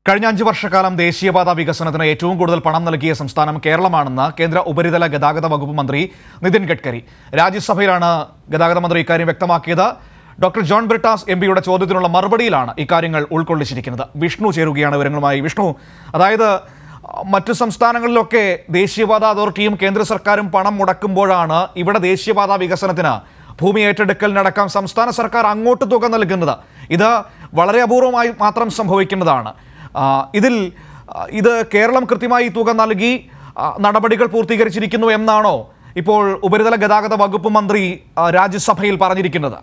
കഴിഞ്ഞ അഞ്ച് വർഷക്കാലം ദേശീയപാത വികസനത്തിന് ഏറ്റവും കൂടുതൽ പണം നൽകിയ സംസ്ഥാനം കേരളമാണെന്ന് കേന്ദ്ര ഉപരിതല ഗതാഗത വകുപ്പ് മന്ത്രി നിതിൻ ഗഡ്കരി രാജ്യസഭയിലാണ് ഗതാഗത മന്ത്രി ഇക്കാര്യം വ്യക്തമാക്കിയത് ഡോക്ടർ ജോൺ ബ്രിട്ടാസ് എം പിയുടെ ചോദ്യത്തിനുള്ള മറുപടിയിലാണ് ഇക്കാര്യങ്ങൾ ഉൾക്കൊള്ളിച്ചിരിക്കുന്നത് വിഷ്ണു ചേരുകയാണ് വിവരങ്ങളുമായി വിഷ്ണു അതായത് മറ്റു സംസ്ഥാനങ്ങളിലൊക്കെ ദേശീയപാത അതോറിറ്റിയും കേന്ദ്ര സർക്കാരും പണം മുടക്കുമ്പോഴാണ് ഇവിടെ ദേശീയപാത വികസനത്തിന് ഭൂമി ഏറ്റെടുക്കലിനടക്കം സംസ്ഥാന സർക്കാർ അങ്ങോട്ട് തുക നൽകുന്നത് ഇത് വളരെ അപൂർവമായി മാത്രം സംഭവിക്കുന്നതാണ് ആ, ഇതിൽ ആ, ഇത് കേരളം കൃത്യമായി ഈ തുക നൽകി ആ, നടപടികൾ പൂർത്തീകരിച്ചിരിക്കുന്നു എന്നാണോ ഇപ്പോൾ ഉപരിതല ഗതാഗത വകുപ്പ് മന്ത്രി ആ, രാജ്യസഭയിൽ പറഞ്ഞിരിക്കുന്നത്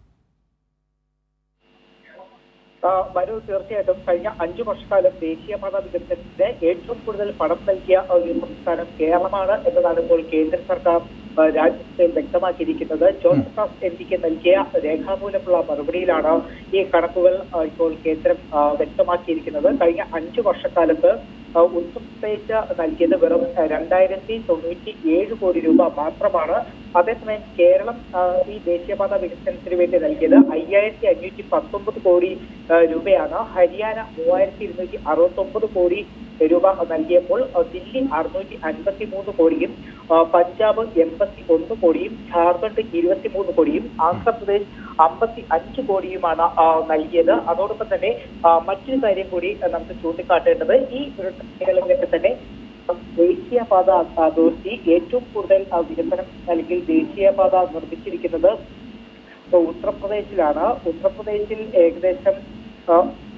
ആ, മനു തീർച്ചയായിട്ടും കഴിഞ്ഞ അഞ്ചു വർഷക്കാലം ദേശീയപാത വികസനത്തിന് ഏറ്റവും കൂടുതൽ പണം നൽകിയ ഒരു സംസ്ഥാനം കേരളമാണ് എന്നതാണ് ഇപ്പോൾ കേന്ദ്ര സർക്കാർ ആ, രാജ്യസഭയിൽ വ്യക്തമാക്കിയിരിക്കുന്നത് ജോൺ പ്രകാശ് എം പിക്ക് നൽകിയ രേഖാമൂലമുള്ള മറുപടിയിലാണ് ഈ കണക്കുകൾ ആ, ഇപ്പോൾ കേന്ദ്രം ആ, വ്യക്തമാക്കിയിരിക്കുന്നത് കഴിഞ്ഞ അഞ്ചു വർഷക്കാലത്ത് ആ, ഉത്തർപ്രദേശ് നൽകിയത് വെറും ആ, രണ്ടായിരത്തി തൊണ്ണൂറ്റി ഏഴ് കോടി രൂപ മാത്രമാണ് അതേസമയം കേരളം ആ, ഈ ദേശീയപാത വികസനത്തിന് വേണ്ടി നൽകിയത് അയ്യായിരത്തി അഞ്ഞൂറ്റി പത്തൊമ്പത് കോടി ആ, രൂപയാണ് ഹരിയാന മൂവായിരത്തി ഇരുന്നൂറ്റി അറുപത്തി ഒമ്പത് കോടി രൂപ നൽകിയപ്പോൾ ആ, ദില്ലി അറുന്നൂറ്റി അൻപത്തി മൂന്ന് കോടിയും ആ, പഞ്ചാബ് എൺപത്തി ഒന്ന് കോടിയും ഝാർഖണ്ഡ് ഇരുപത്തി മൂന്ന് കോടിയും ആന്ധ്രാപ്രദേശ് അമ്പത്തി അഞ്ച് കോടിയുമാണ് ആ, നൽകിയത് അതോടൊപ്പം തന്നെ ആ, മറ്റൊരു കാര്യം കൂടി ആ, നമുക്ക് ചൂണ്ടിക്കാട്ടേണ്ടത് ഈ ഒരു മേഖലകളിലൊക്കെ തന്നെ ദേശീയപാത അതോറിറ്റി ഏറ്റവും കൂടുതൽ ആ, വികസനം അല്ലെങ്കിൽ ദേശീയപാത നിർമ്മിച്ചിരിക്കുന്നത് ഇപ്പൊ ഉത്തർപ്രദേശിലാണ് ഉത്തർപ്രദേശിൽ ഏകദേശം ആ,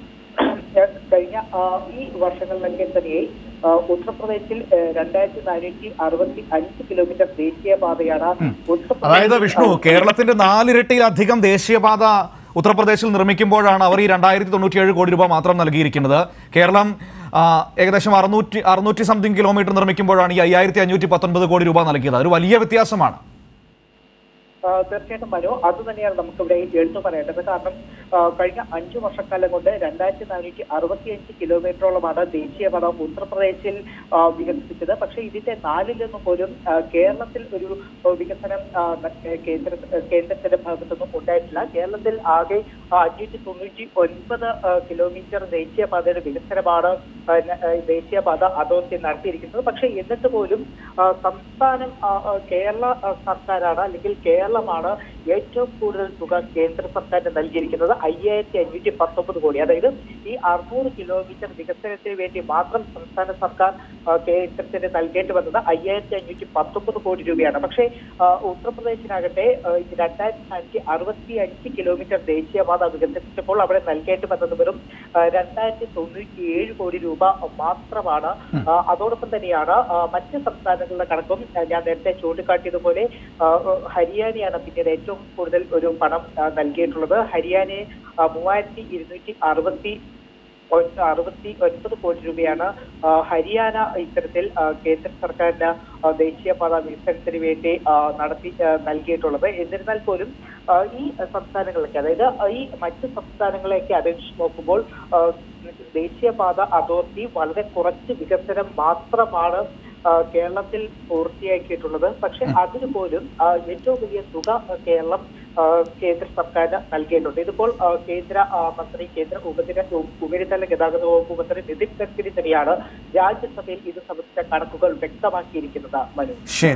കഴിഞ്ഞ ആ, ഈ വർഷങ്ങളിലൊക്കെ തന്നെ ആ, ഉത്തർപ്രദേശിൽ രണ്ടായിരത്തി നാനൂറ്റി അറുപത്തി അഞ്ച് കിലോമീറ്റർ ദേശീയപാതയാണ് അതായത് വിഷ്ണു കേരളത്തിന്റെ നാലിരട്ടിയിലധികം ദേശീയപാത ഉത്തർപ്രദേശിൽ നിർമ്മിക്കുമ്പോഴാണ് അവർ ഈ രണ്ടായിരത്തി തൊണ്ണൂറ്റിയേഴ് കോടി രൂപ മാത്രം നൽകിയിരിക്കുന്നത് കേരളം ആ, ഏകദേശം അറുന്നൂറ്റി അറുന്നൂറ്റി സംതിങ് കിലോമീറ്റർ നിർമ്മിക്കുമ്പോഴാണ് ഈ അയ്യായിരത്തി അഞ്ഞൂറ്റി പത്തൊൻപത് കോടി രൂപ നൽകിയത് അതൊരു വലിയ വ്യത്യാസമാണ് ആ, തീർച്ചയായിട്ടും മനു അത് തന്നെയാണ് നമുക്കിവിടെ എടുത്തു പറയേണ്ടത് കാരണം ആ, കഴിഞ്ഞ അഞ്ചു വർഷക്കാലം കൊണ്ട് രണ്ടായിരത്തി നാനൂറ്റി അറുപത്തിയഞ്ച് കിലോമീറ്ററോളമാണ് ദേശീയപാത ഉത്തർപ്രദേശിൽ ആ, വികസിപ്പിച്ചത് പക്ഷേ ഇതിന്റെ നാലിലൊന്നും പോലും ആ, കേരളത്തിൽ ഒരു ആ, വികസനം ആ, ന- കേന്ദ്ര കേന്ദ്രത്തിന്റെ ഭാഗത്തൊന്നും ഉണ്ടായിട്ടില്ല കേരളത്തിൽ ആകെ അഞ്ഞൂറ്റി തൊണ്ണൂറ്റി ഒൻപത് ആ, കിലോമീറ്റർ ദേശീയപാതയുടെ വികസനമാണ് ആ, ന- ആ, ദേശീയപാത അതോറിറ്റി നടത്തിയിരിക്കുന്നത് പക്ഷേ എന്നിട്ട് പോലും ആ, സംസ്ഥാനം ആ, ആ, കേരള ആ, സർക്കാരാണ് അല്ലെങ്കിൽ കേരളമാണ് ഏറ്റവും കൂടുതൽ തുക കേന്ദ്ര സർക്കാരിന് നൽകിയിരിക്കുന്നത് അയ്യായിരത്തി അഞ്ഞൂറ്റി പത്തൊമ്പത് കോടി അതായത് ഈ അറുന്നൂറ് കിലോമീറ്റർ വികസനത്തിന് വേണ്ടി മാത്രം സംസ്ഥാന സർക്കാർ ആ, കേന്ദ്രത്തിന് നൽകേണ്ടി വന്നത് അയ്യായിരത്തി അഞ്ഞൂറ്റി പത്തൊമ്പത് കോടി രൂപയാണ് പക്ഷേ ആ, ഉത്തർപ്രദേശിനാകട്ടെ ആ, ഈ രണ്ടായിരത്തി നാനൂറ്റി അറുപത്തി അഞ്ച് കിലോമീറ്റർ ദേശീയപാത വികസിപ്പിച്ചപ്പോൾ അവിടെ നൽകേണ്ടി വന്നത് വെറും ആ, രണ്ടായിരത്തി തൊണ്ണൂറ്റി ഏഴ് കോടി രൂപ മാത്രമാണ് ആ, അതോടൊപ്പം തന്നെയാണ് ആ, മറ്റ് സംസ്ഥാനങ്ങളുടെ കണക്കും ആ, ഞാൻ നേരത്തെ ചൂണ്ടിക്കാട്ടിയതുപോലെ ആ, ഹരിയാനയാണ് പിന്നീട് ഏറ്റവും കൂടുതൽ ഒരു പണം ആ, നൽകിയിട്ടുള്ളത് ഹരിയാനയെ ആ, മൂവായിരത്തി ഇരുന്നൂറ്റി അറുപത്തി ഒൻ- അറുപത്തി ഒൻപത് കോടി രൂപയാണ് ആ, ഹരിയാന ഇത്തരത്തിൽ ആ, കേന്ദ്ര സർക്കാരിന് ആ, ദേശീയപാത വികസനത്തിന് വേണ്ടി ആ, നടത്തി ആ, നൽകിയിട്ടുള്ളത് എന്നിരുന്നാൽ പോലും ആ, ഈ സംസ്ഥാനങ്ങളിലേക്ക് അതായത് ഈ മറ്റ് സംസ്ഥാനങ്ങളെയൊക്കെ അപേക്ഷിച്ച് നോക്കുമ്പോൾ ആ, ദേശീയപാത അതോറിറ്റി വളരെ കുറച്ച് വികസനം മാത്രമാണ് ആ, കേരളത്തിൽ പൂർത്തിയാക്കിയിട്ടുള്ളത് പക്ഷെ അതിന് പോലും ആ, ഏറ്റവും വലിയ തുക ആ, കേരളം ആ, കേന്ദ്ര സർക്കാരിന് നൽകിയിട്ടുണ്ട് ഇതിപ്പോൾ ആ, കേന്ദ്ര ആ, മന്ത്രി കേന്ദ്ര ഉപരിതല ഉപരിതല ഗതാഗത വകുപ്പ് മന്ത്രി നിതിൻ ഗഡ്കരി തന്നെയാണ് രാജ്യസഭയിൽ ഇത് സംബന്ധിച്ച കണക്കുകൾ വ്യക്തമാക്കിയിരിക്കുന്നത് മനു ശരി